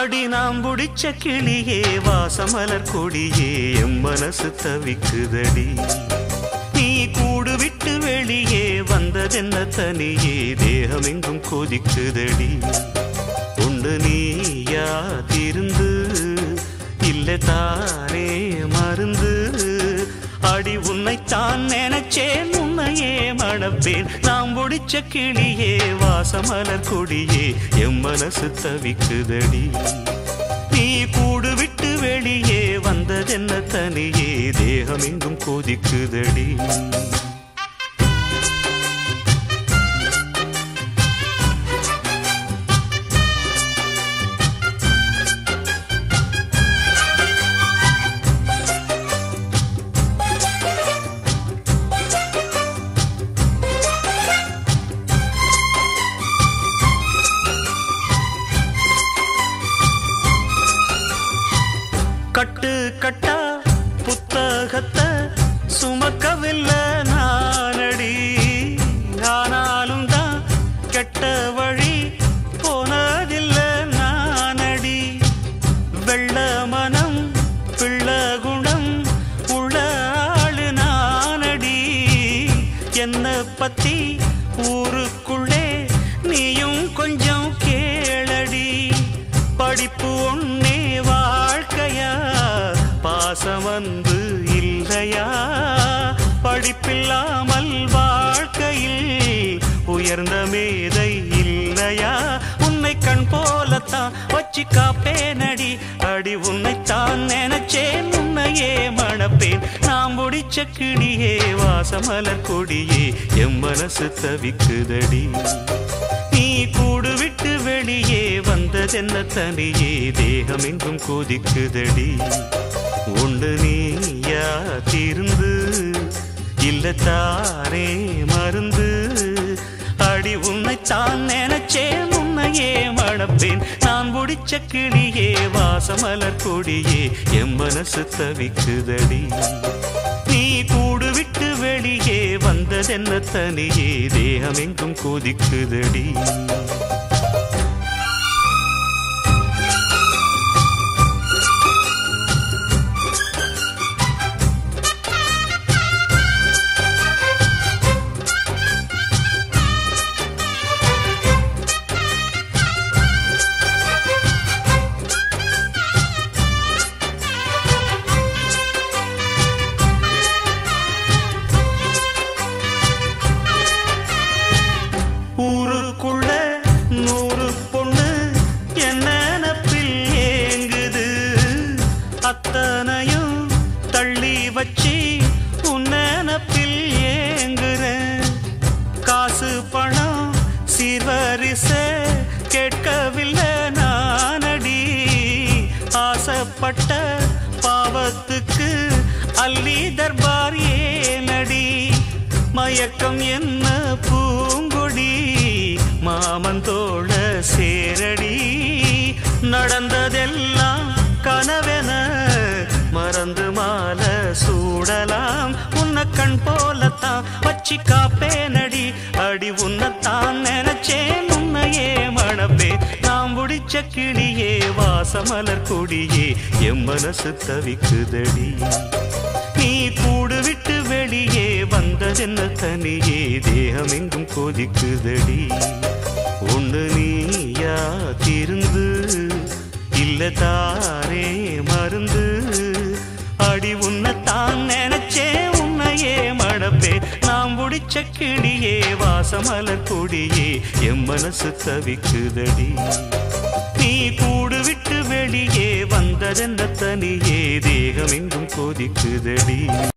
அடி நாம் புடிச்ச கிளியே வாசமலர் கொடியே எம் மனசு தவிக்குதடி நீ கூடு விட்டு வெளியே வந்ததென்ன தனியே தேகமெங்கும் கொதிக்குதடி உண்டு நீயா திருந்து இல்லை தானே மருந்து அடி உன்னைத்தான் நினைச்சேன் உன்னையே மணப்பேன் நாம் முடிச்ச கிளியே வாசமலர் கொடியே எம் மனசு தவிக்குதடி நீ கூடு விட்டு வெளியே வந்ததென்ன தனியே தேகம் எங்கும் கொதிக்குதடி கட்டு கட்டா புத்தகத்தை சுமக்கவில்லை நானடி ஆனாலும் தான் கெட்ட வழி போனதில்லை நானடி வெள்ள மனம் பிள்ள குணம் உள்ள ஆளு நானடி என்ன பத்தி ஊருக்குள்ளே நீயும் கொஞ்சம் கேளடி படிப்பு ஒன்னே வாழ்க்கையா பாசம் வந்து இல்லையா படிப்பில்லாமல் வாழ்க்கையில் உயர்ந்த மேதை இல்லையா உன்னை கண் போலத்தான் வச்சு காப்பேனடி அடி உன்னைத்தான் நினைச்சேன் உன்னையே மணப்பேன் நாம் முடிச்ச கிளியே வாசமலர் கொடியே எம் மனசு தவிக்குதடி நீ கூடு விட்டு வெளியே வந்ததென்ன தனியே தேகம் எங்கும் கொதிக்குதடி உண்டு நீயா தீர்ந்து இல்ல தானே மருந்து அடி உன்னைத்தான் நினைச்சேன் உன்னையே மணப்பேன் நான் முடிச்ச கிளியே வாசமலர் கொடியே எம் மனசு தவிக்குதடி நீ கூடு விட்டு வெளியே வந்ததென்ன தனியே தேகம் எங்கும் கொதிக்குதடி ஊருக்குள்ள நூறு பொண்ணு என்ன நினப்பில் ஏங்குது அத்தனையும் தள்ளி வச்சு உன்னப்பில் ஏங்குறேன் காசு பணம் சீர்வரிச கேட்கவில்லை நானடி ஆசைப்பட்ட பாவத்துக்கு அள்ளி தர்பார் ஏனடி மயக்கம் என்ன பூங்கொடி மாமந்தோட சேரடி நடந்ததெல்லாம் கனவென மறந்து மாலை சூடலாம் உன்னை கண் போலத்தான் வச்சு காப்பேனடி அடி உன்னைத்தான் நினைச்சேன் உன்னையே மணப்பே நாம் முடிச்ச கிளியே வாசமலர் கொடியே எம் மனசு தவிக்குதடி நீ கூடு விட்டு வெளியே வந்ததென்ன தனியே தேகம் எங்கும் கொதிக்குதடி ஒன்று நீயா திருந்து இல்ல தானே மருந்து அடி உன்னைத்தான் நினைச்சேன் உன்னையே மடப்பே நாம் முடிச்ச கிளியே வாசமலர் கொடியே எம் மனசு தவிக்குதடி நீ கூடு விட்டு வெளியே வந்ததென்ன தனியே தேகம் எங்கும் கொதிக்குதடி